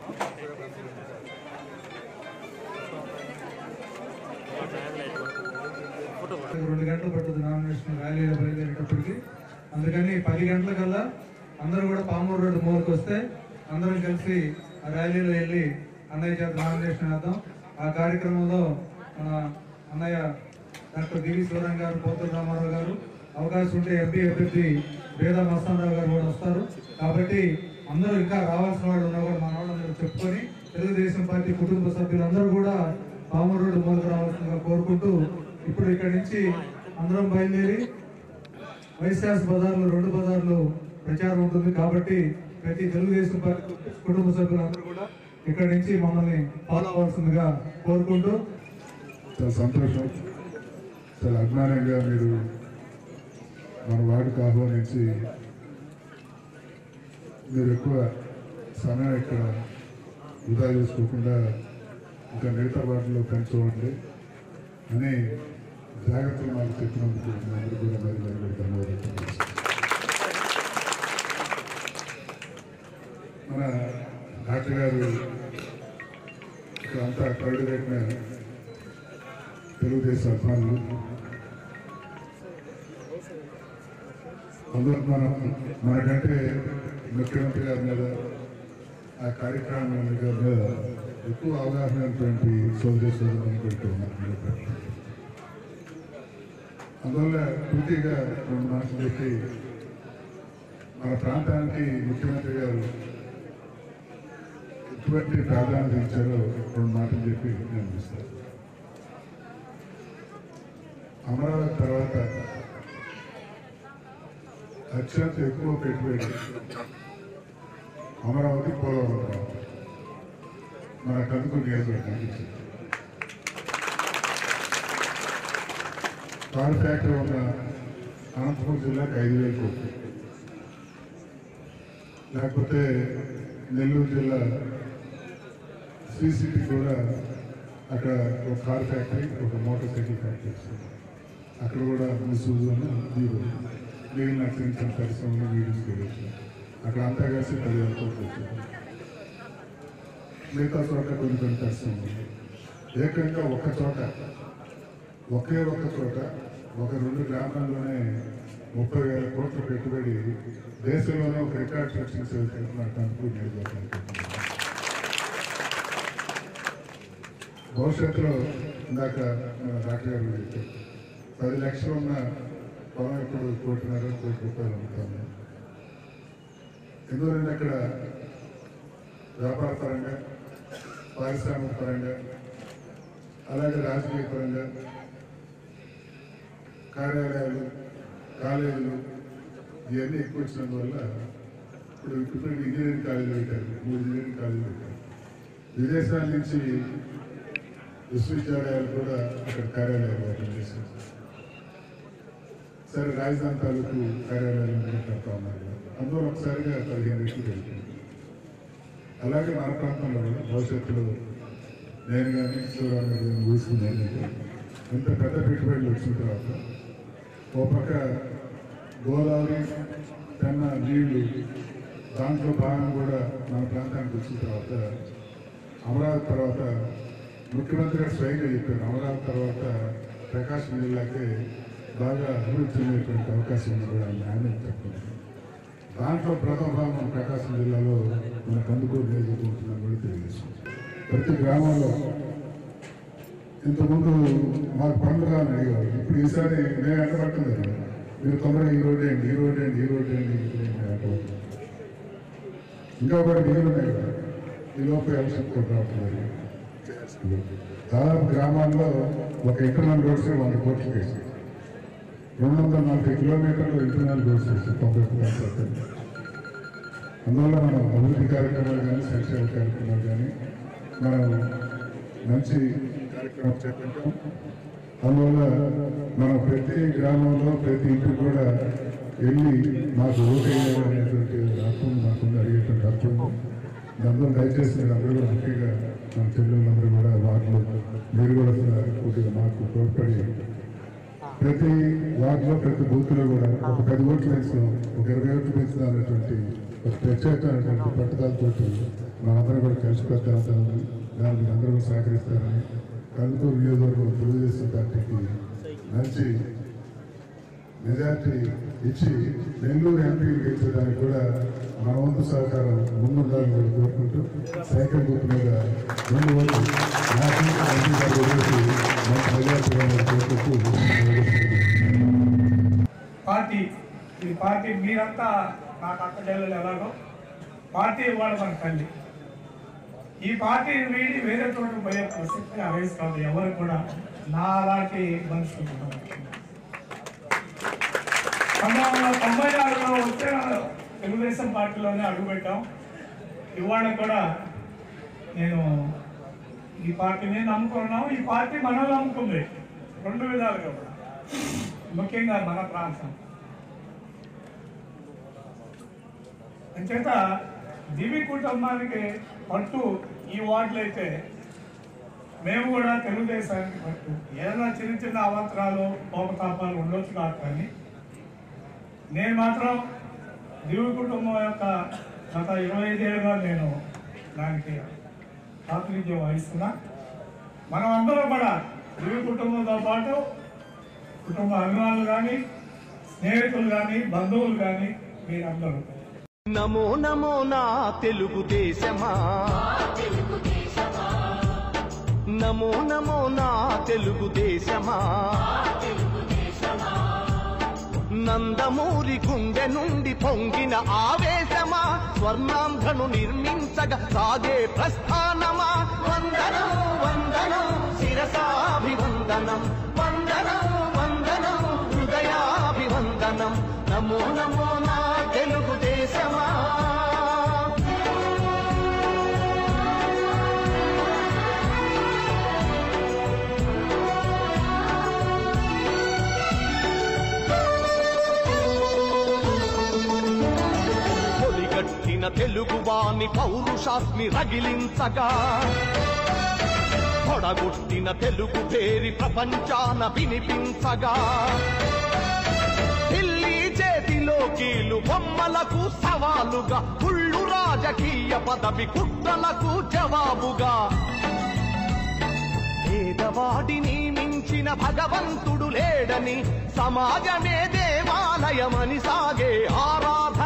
రెండు గంటలు పడుతుంది నామినేషన్ ర్యాలీలో బయలుదేరేటప్పటికి అందుకని పది గంటలకల్లా అందరూ కూడా పామూరు రోడ్డు మూలకు వస్తే అందరం కలిసి ఆ ర్యాలీలో వెళ్ళి అన్నయ్య చేత నామినేషన్ వేద్దాం ఆ కార్యక్రమంలో మన అన్నయ్య డాక్టర్ దివి శివరాం గారు పోతుల రామారావు గారు అవకాశం ఉంటే ఎంపీ అభ్యర్థి బేదా మస్తానరావు గారు కూడా వస్తారు కాబట్టి అందరూ ఇంకా రావాల్సిన వాళ్ళు ఉన్నా కూడా మన వాళ్ళందరూ చెప్పుకొని తెలుగుదేశం పార్టీ కుటుంబ సభ్యులందరూ కూడా పామూరు రోడ్డు మూలకు రావాల్సిందిగా కోరుకుంటూ ఇప్పుడు ఇక్కడి నుంచి అందరం బయలుదేరి వైశాస్ బజార్లో రెండు బజార్లు ప్రచారం ఉంటుంది కాబట్టి ప్రతి తెలుగుదేశం పార్టీ కుటుంబ సభ్యులందరూ కూడా ఇక్కడి నుంచి మమ్మల్ని ఫాలో అవ్వాల్సిందిగా కోరుకుంటూ చాలా సంతోషం చాలా అభిమానంగా మీరు మన వార్డుకు ఆహ్వానించి మీరు ఎక్కువ సమయం ఇక్కడ వృధా చేసుకోకుండా ఇంకా మిగతా వాటిలో పెంచుకోండి అని జాగ్రత్తలు మాకు చెప్పినందుకు మీ అందరూ కూడా మరి మరి మరి ధన్యవాదాలు తెలియజేస్తున్నాను. మన డాక్టర్ గారు ఇక్కడ అంతా కరడు పెట్టిన తెలుగుదేశం అభిమానులు అందరూ మనం మనకంటే ముఖ్యమంత్రి గారి మీద ఆ కార్యక్రమం మీద మీద ఎక్కువ అవగాహన ఉన్నటువంటి సోదరి సోదరులు అనుకుంటూ ఉన్నారు అందువల్ల పూర్తిగా రెండు మాటలు చెప్పి మన ప్రాంతానికి ముఖ్యమంత్రి గారు ఎటువంటి ప్రాధాన్యత ఇచ్చారో రెండు మాటలు చెప్పి నేను ఇస్తాను అమరావతి తర్వాత అత్యంత ఎక్కువ పెట్టుబడి అమరావతి పోలవరం తర్వాత మన కందుకు నియోజకవర్గానికి ఇచ్చింది. కార్ ఫ్యాక్టరీ ఉన్న అనంతపురం జిల్లాకి ఐదు వేల కోట్లు లేకపోతే నెల్లూరు జిల్లా సిసిటి కూడా అక్కడ ఒక కార్ ఫ్యాక్టరీ ఒక మోటార్ సైకిల్ ఫ్యాక్టరీ వస్తుంది అక్కడ కూడా సూజన్ మీరు మిగిలిన చిన్న చిన్న పరిశ్రమలు వీడియోస్ వెళ్ళొచ్చు అక్కడ అంతా కలిసి పదివేల కోట్లు వచ్చింది మిగతా చోట కొన్ని కొన్ని పరిశ్రమలు ఏకంగా ఒక్క చోట ఒకే ఒక్క చోట ఒక రెండు గ్రామాల్లోనే ముప్పై వేల కోట్ల పెట్టుబడి దేశంలోనే ఒక రికార్డ్ సృష్టించే నాకు అనుకూల నియోజకవర్గానికి భవిష్యత్తులో ఇందాక మన డాక్టర్ గారు కూడా చెప్పారు పది లక్షలు ఉన్న పొలం ఇప్పుడు కోటిన్నర కోటి రూపాయలు అమ్ముతాము ఎందుకంటే అక్కడ వ్యాపార పరంగా పారిశ్రామిక పరంగా అలాగే రాజకీయ పరంగా కార్యాలయాలు కాలేజీలు ఇవన్నీ ఎక్కువ వచ్చినందువల్ల ఇప్పుడు ఇప్పుడు ఇంజనీరింగ్ కాలేజీలు పెట్టారు మూడు ఇంజనీరింగ్ కాలేజీలు పెట్టారు విదేశాల నుంచి విశ్వవిద్యాలయాలు కూడా అక్కడ కార్యాలయాలు ఓపెన్ చేశారు సరే రాజధాని తాలూకు కార్యాలయాలు కడతా ఉన్నారు అందులో ఒకసారిగా పదిహేను రెట్లు పెరిగింది అలాగే మన ప్రాంతంలో కూడా భవిష్యత్తులో నేను కానీ శివరామ్ గారు కానీ ఊసుకున్నాను ఇంత పెద్ద పెట్టుబడులు వచ్చిన తర్వాత ఓ పక్క గోదావరి పెన్న నీళ్లు దాంట్లో భాగం కూడా మన ప్రాంతానికి వచ్చిన తర్వాత అమరావతి తర్వాత ముఖ్యమంత్రి గారు స్వయంగా చెప్పారు అమరావతి తర్వాత ప్రకాశం జిల్లాకే బాగా అభివృద్ధి చెందేటువంటి అవకాశం ఉంది కూడా ఆయన చెప్పారు దాంట్లో ప్రథమ భాగం ప్రకాశం జిల్లాలో మన కందుకూరు నియోజకవర్గం కూడా తెలియజేస్తుంది ప్రతి గ్రామంలో ఇంతకుముందు మాకు పనులు కావాలని అడిగారు ఇప్పుడు ఈసారి మేము ఎంటబట్టం లేదు మీరు తొందరగా ఈ రోడ్ ఏంటి ఈ రోడ్ ఏంటి ఈ రోడ్ ఏంటి ఈ రోడ్ ఏంటి మేము ఎంటబడుతున్నాం ఇంకా ఒకటి మిగిలి ఉన్నాయి కదా ఈ లోపు ఎలక్షన్ కూడా రావట్లేదు దాదాపు గ్రామాల్లో ఒక ఇంటర్నల్ రోడ్స్ వంద కోట్లు వేసి రెండు వందల నలభై కిలోమీటర్లు ఇంటర్నల్ రోడ్స్ వేసి తొంభై ఒక్క శాతం అందువల్ల మనం అభివృద్ధి కార్యక్రమాలు కానీ సంక్షేమ కార్యక్రమాలు కానీ మనం మంచి కార్యక్రమం చేపట్టాం అందువల్ల మనం ప్రతి గ్రామంలో ప్రతి ఇంటికి కూడా వెళ్ళి మాకు ఓటేయాలి అనేటువంటి హక్కు మాకు అడిగేటువంటి హక్కు ఉంది. అందరూ దయచేసి మీరు అందరూ కూడా ముఖ్యంగా మన చెల్లెలందరూ కూడా వాటిలో మీరు కూడా కొద్దిగా మాకు తోడ్పడి ప్రతి వార్డులో ప్రతి బూత్ లో కూడా ఒక పది ఓట్లు పెంచుదాం ఒక ఇరవై ఓట్లు పెంచుదాం అనేటువంటి ఒక ప్రత్యేకమైనటువంటి పట్టుదలతో మనందరం కూడా కలిసి పెద్దాం దాన్ని మీరు అందరూ కూడా సహకరిస్తారని కందుకూరు నియోజకవర్గం తెలుగుదేశం పార్టీకి మంచి మెజార్టీ ఇచ్చి నెల్లూరు ఎంపీ గెలిచడానికి కూడా మన వంతు సహకారం ముందుండాలని కూడా కోరుకుంటూ సైకిల్ గుర్తు మీద రెండు ఓట్లు నాకు ఎంపీ గారు వదిలేసి మంచి మెజార్టీ ఇవ్వాలని కోరుకుంటూ పార్టీ ఈ పార్టీ మీరంతా నాకు అక్క చెల్లెలు ఎలాగో పార్టీ ఇవాళ మన తల్లి ఈ పార్టీని వీడి వేరే చోటు పోయే ప్రసక్తి అవేసి కాదు ఎవరు కూడా నా అలాంటి మనుషులు ఉన్నారు. పంతొమ్మిది వందల తొంభై ఆరులో వచ్చే తెలుగుదేశం పార్టీలోనే అడుగుపెట్టాం ఇవాళ కూడా నేను ఈ పార్టీని నమ్ముకున్నాం ఈ పార్టీ మనల్ని నమ్ముకుంది రెండు విధాలుగా కూడా ముఖ్యంగా మన ప్రాంతం అంచేత దివి కుటుంబానికి పట్టు ఈ వార్డులు అయితే మేము కూడా తెలుగుదేశానికి పట్టు ఏదైనా చిన్న చిన్న అవంతరాలు కోపతాపాలు ఉండొచ్చు కాదు కానీ నేను మాత్రం దివి కుటుంబం యొక్క గత ఇరవై ఐదేళ్ళుగా నేను దానికి ప్రాతినిధ్యం వహిస్తున్నా మనం అందరం కూడా దివి కుటుంబంతో పాటు కుటుంబ అభిమానులు కానీ స్నేహితులు కానీ బంధువులు కానీ మీరందరూ నమో నమో నా తెలుగుదేశమా నమో నమో నా తెలుగుదేశమా నందమూరి గుండె నుండి పొంగిన ఆవేశమా స్వర్ణాంధ్రను నిర్మించగా సాగే ప్రస్థానమా వందనం వందనం శిరసాభివందనం వందనం వందనం హృదయాభివందనం నమో నమో నా తెలుగుదేశమా పొలిగట్టిన తెలుగువాని పౌరుషాస్మి రగిలించగా పొడగొట్టిన తెలుగు పేరి ప్రపంచాన వినిపించగా ఢిల్లీ చేతిలో కీలు బొమ్మలకు సవాలుగా కుళ్ళు రాజకీయ పదవి కుట్రలకు జవాబుగా పేదవాడిని మించిన భగవంతుడు లేడని సమాజమే దేవాలయమని సాగే ఆరాధన